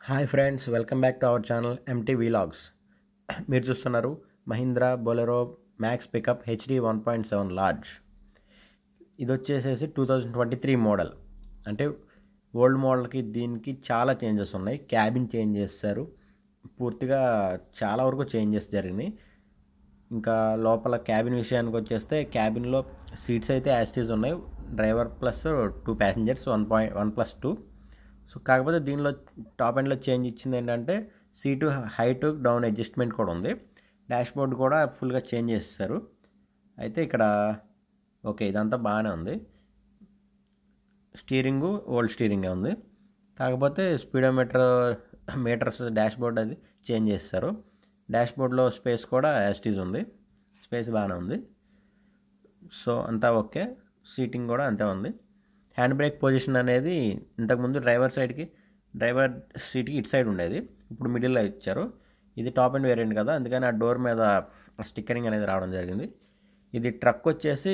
hi friends welcome back to our channel MT vlogs మీరు చూస్తున్నారు Mahindra Bolero Max pickup HD one point seven large ఇది వచ్చేసేసి two thousand twenty three model అంటే old మోడల్కి దీనికి చాలా చేంజెస్ ఉన్నాయి క్యాబిన్ చేంజ్ చేస్తారు పూర్తిగా చాలా వరకు చేంజెస్ జరిగినాయి ఇంకా లోపల క్యాబిన్ విషయానికి వచ్చేస్తే క్యాబిన్లో సీట్స్ అయితే యాస్టీస్ ఉన్నాయి driver plus two passengers one point one plus two so కాకపోతే దీనిలో టాప్ ఎండ్లో చేంజ్ ఇచ్చింది ఏంటంటే సీటు హైట్ డౌన్ అడ్జస్ట్మెంట్ కూడా ఉంది డాష్ బోర్డ్ కూడా ఫుల్గా చేంజ్ చేస్తారు అయితే ఇక్కడ ఓకే ఇదంతా బాగానే ఉంది స్టీరింగు ఓల్డ్ స్టీరింగే ఉంది కాకపోతే స్పీడోమీటర్ మీటర్స్ డాష్ బోర్డ్ అది చేంజ్ చేస్తారు డాష్ బోర్డ్లో స్పేస్ కూడా యాస్టీజ్ ఉంది స్పేస్ బాగానే ఉంది సో అంతా ఓకే సీటింగ్ కూడా అంతే ఉంది హ్యాండ్ బ్రేక్ పొజిషన్ అనేది ఇంతకుముందు డ్రైవర్ సైడ్కి డ్రైవర్ సీట్కి ఇటు సైడ్ ఉండేది ఇప్పుడు మిడిల్లో ఇచ్చారు ఇది టాప్ అండ్ వేరియంట్ కదా అందుకని ఆ డోర్ మీద స్టిక్కరింగ్ అనేది రావడం జరిగింది ఇది ట్రక్ వచ్చేసి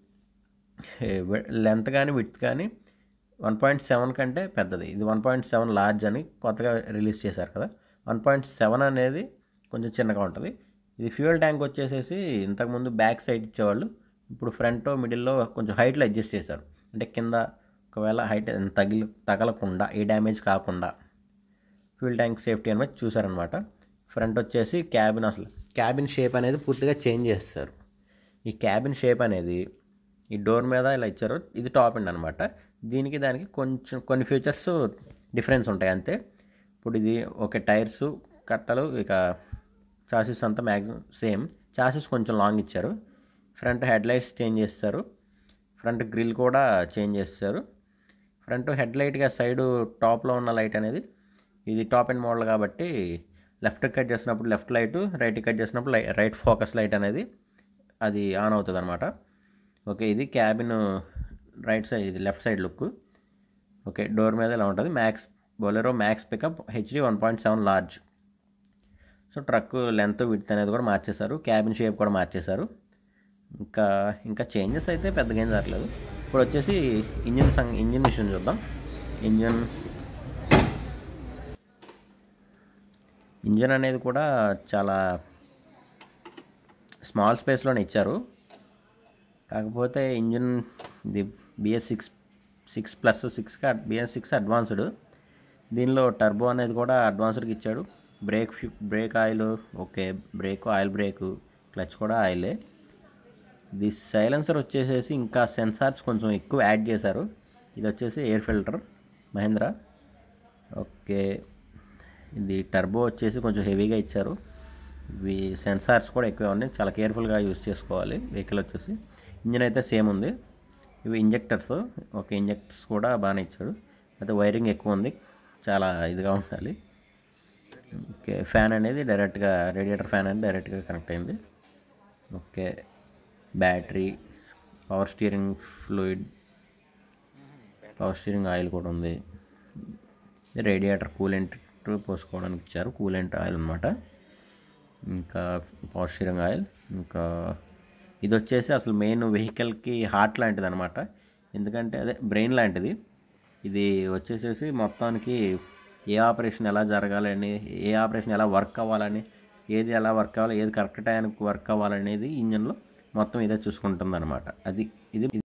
లెంత్ కానీ విడ్త్ కానీ వన్ పాయింట్ సెవెన్ కంటే పెద్దది ఇది వన్ పాయింట్ సెవెన్ లార్జ్ అని కొత్తగా రిలీజ్ చేశారు కదా వన్ పాయింట్ సెవెన్ అనేది కొంచెం చిన్నగా ఉంటుంది ఇది ఫ్యూయల్ ట్యాంక్ వచ్చేసేసి ఇంతకుముందు బ్యాక్ సైడ్ ఇచ్చేవాళ్ళు ఇప్పుడు ఫ్రంట్ మిడిల్లో కొంచెం హైట్లో అడ్జస్ట్ చేశారు అంటే కింద ఒకవేళ హైట్ తగిలి తగలకుండా ఏ డ్యామేజ్ కాకుండా ఫ్యూల్ ట్యాంక్ సేఫ్టీ అనేది చూసారనమాట ఫ్రంట్ వచ్చేసి క్యాబిన్ అసలు క్యాబిన్ షేప్ అనేది పూర్తిగా చేంజ్ చేస్తారు ఈ క్యాబిన్ షేప్ అనేది ఈ డోర్ మీద ఇలా ఇచ్చారు ఇది టాప్ ఎండ్ అనమాట దీనికి దానికి కొంచెం కొన్ని ఫీచర్స్ డిఫరెన్స్ ఉంటాయి అంతే ఇప్పుడు ఇది ఒక టైర్స్ కట్టలు ఇక చాసెస్ అంతా మ్యాక్సిమం సేమ్ చాసెస్ కొంచెం లాంగ్ ఇచ్చారు ఫ్రంట్ హెడ్ లైట్స్ చేంజ్ చేస్తారు ఫ్రంట్ గ్రిల్ కూడా చేంజ్ చేస్తారు ఫ్రంట్ హెడ్ లైట్గా సైడ్ టాప్లో ఉన్న లైట్ అనేది ఇది టాప్ అండ్ మోడల్ కాబట్టి లెఫ్ట్ కట్ చేసినప్పుడు లెఫ్ట్ లైట్ రైట్ కట్ చేసినప్పుడు లై రైట్ ఫోకస్ లైట్ అనేది అది ఆన్ అవుతుంది అనమాట ఓకే ఇది క్యాబిన్ రైట్ సైడ్ ఇది left side look okay door మీద ఇలా ఉంటుంది Max Bolero Max pickup HD one point seven large so truck length width అనేది కూడా మార్చేశారు క్యాబిన్ షేప్ కూడా మార్చేశారు ఇంకా ఇంకా చేంజెస్ అయితే పెద్దగా ఏం జరగలేదు ఇప్పుడు వచ్చేసి ఇంజిన్ సంగ్ ఇంజిన్ విషయం చూద్దాం ఇంజిన్ ఇంజిన్ అనేది కూడా చాలా స్మాల్ స్పేస్లోనే ఇచ్చారు కాకపోతే ఇంజిన్ ఇది BS six six plus six BS six advanced దీనిలో టర్బో అనేది కూడా అడ్వాన్స్డ్కి ఇచ్చాడు brake brake oil okay brake oil brake clutch కూడా ఆయిలే ఇది సైలెన్సర్ వచ్చేసేసి ఇంకా సెన్సార్స్ కొంచెం ఎక్కువ యాడ్ చేశారు ఇది వచ్చేసి ఎయిర్ ఫిల్టర్ మహేంద్ర ఓకే ఇది టర్బో వచ్చేసి కొంచెం హెవీగా ఇచ్చారు ఇవి సెన్సార్స్ కూడా ఎక్కువ ఉన్నాయి చాలా కేర్ఫుల్గా యూజ్ చేసుకోవాలి వెహికల్ వచ్చేసి ఇంజిన్ అయితే సేమ్ ఉంది ఇవి ఇంజెక్టర్స్ ఓకే ఇంజెక్టర్స్ కూడా బాగానే ఇచ్చాడు అయితే వైరింగ్ ఎక్కువ ఉంది చాలా ఇదిగా ఉండాలి ఓకే ఫ్యాన్ అనేది డైరెక్ట్గా రేడియేటర్ ఫ్యాన్ అనేది డైరెక్ట్గా కనెక్ట్ అయింది okay battery power steering fluid power steering oil కూడా ఉంది రేడియేటర్ కూలెంట్ పోసుకోవడానికి ఇచ్చారు కూలెంట్ ఆయిల్ అనమాట ఇంకా పవర్ స్టీరింగ్ ఆయిల్ ఇంకా ఇది వచ్చేసి అసలు మెయిన్ వెహికల్కి హార్ట్ లాంటిది అనమాట ఎందుకంటే అదే బ్రెయిన్ లాంటిది ఇది వచ్చేసేసి మొత్తానికి ఏ ఆపరేషన్ ఎలా జరగాలని ఏ ఆపరేషన్ ఎలా వర్క్ అవ్వాలని ఏది ఎలా వర్క్ అవ్వాలి ఏది కరెక్ట్ టైంకి వర్క్ అవ్వాలనేది ఇంజన్లో మొత్తం ఇదే చూసుకుంటుంది అనమాట అది ఇది